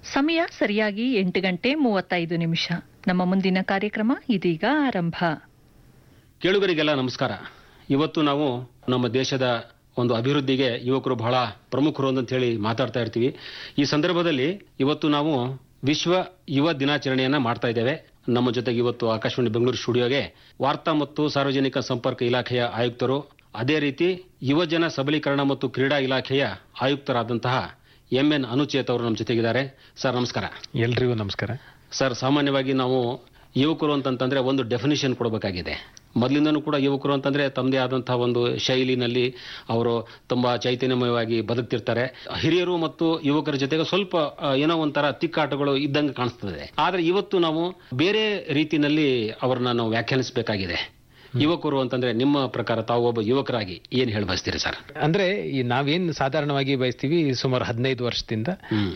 ಸಮಯ ಸರಿಯಾಗಿ ಎಂಟು ಗಂಟೆ ಮೂವತ್ತೈದು ನಿಮಿಷ ನಮ್ಮ ಮುಂದಿನ ಕಾರ್ಯಕ್ರಮ ಇದೀಗ ಆರಂಭ ಕೇಳುಗರಿಗೆಲ್ಲ ನಮಸ್ಕಾರ ಇವತ್ತು ನಾವು ನಮ್ಮ ದೇಶದ ಒಂದು ಅಭಿವೃದ್ಧಿಗೆ ಯುವಕರು ಬಹಳ ಪ್ರಮುಖರು ಅಂತ ಹೇಳಿ ಮಾತಾಡ್ತಾ ಇರ್ತೀವಿ ಈ ಸಂದರ್ಭದಲ್ಲಿ ಇವತ್ತು ನಾವು ವಿಶ್ವ ಯುವ ದಿನಾಚರಣೆಯನ್ನ ಮಾಡ್ತಾ ಇದ್ದೇವೆ ನಮ್ಮ ಜೊತೆಗೆ ಇವತ್ತು ಆಕಾಶವಾಣಿ ಬೆಂಗಳೂರು ಸ್ಟುಡಿಯೋಗೆ ವಾರ್ತಾ ಮತ್ತು ಸಾರ್ವಜನಿಕ ಸಂಪರ್ಕ ಇಲಾಖೆಯ ಆಯುಕ್ತರು ಅದೇ ರೀತಿ ಯುವಜನ ಸಬಲೀಕರಣ ಮತ್ತು ಕ್ರೀಡಾ ಇಲಾಖೆಯ ಆಯುಕ್ತರಾದಂತಹ ಎಂ ಎನ್ ಅನುಚೇತ್ ಅವರು ನಮ್ಮ ಜೊತೆಗಿದ್ದಾರೆ ಸರ್ ನಮಸ್ಕಾರ ಎಲ್ರಿಗೂ ನಮಸ್ಕಾರ ಸರ್ ಸಾಮಾನ್ಯವಾಗಿ ನಾವು ಯುವಕರು ಅಂತಂತಂದ್ರೆ ಒಂದು ಡೆಫಿನಿಷನ್ ಕೊಡಬೇಕಾಗಿದೆ ಮೊದಲಿಂದನೂ ಕೂಡ ಯುವಕರು ಅಂತಂದ್ರೆ ತಮ್ಮದೇ ಆದಂತಹ ಒಂದು ಶೈಲಿನಲ್ಲಿ ಅವರು ತುಂಬಾ ಚೈತನ್ಯಮಯವಾಗಿ ಬದುಕ್ತಿರ್ತಾರೆ ಹಿರಿಯರು ಮತ್ತು ಯುವಕರ ಜೊತೆಗೆ ಸ್ವಲ್ಪ ಆ, ಏನೋ ಒಂಥರ ತಿಕ್ಕಾಟಗಳು ಇದ್ದಂಗೆ ಕಾಣಿಸ್ತದೆ ಆದ್ರೆ ಇವತ್ತು ನಾವು ಬೇರೆ ರೀತಿನಲ್ಲಿ ಅವರನ್ನ ನಾವು ವ್ಯಾಖ್ಯಾನಿಸಬೇಕಾಗಿದೆ ಯುವಕರು ಅಂತಂದ್ರೆ ನಿಮ್ಮ ಪ್ರಕಾರ ತಾವು ಒಬ್ಬ ಯುವಕರಾಗಿ ಏನ್ ಹೇಳಿ ಬಯಸ್ತೀರಿ ಸರ್ ಅಂದ್ರೆ ಈ ನಾವೇನ್ ಸಾಧಾರಣವಾಗಿ ಬಯಸ್ತೀವಿ ಸುಮಾರು ಹದಿನೈದು ವರ್ಷದಿಂದ ಹ್ಮ್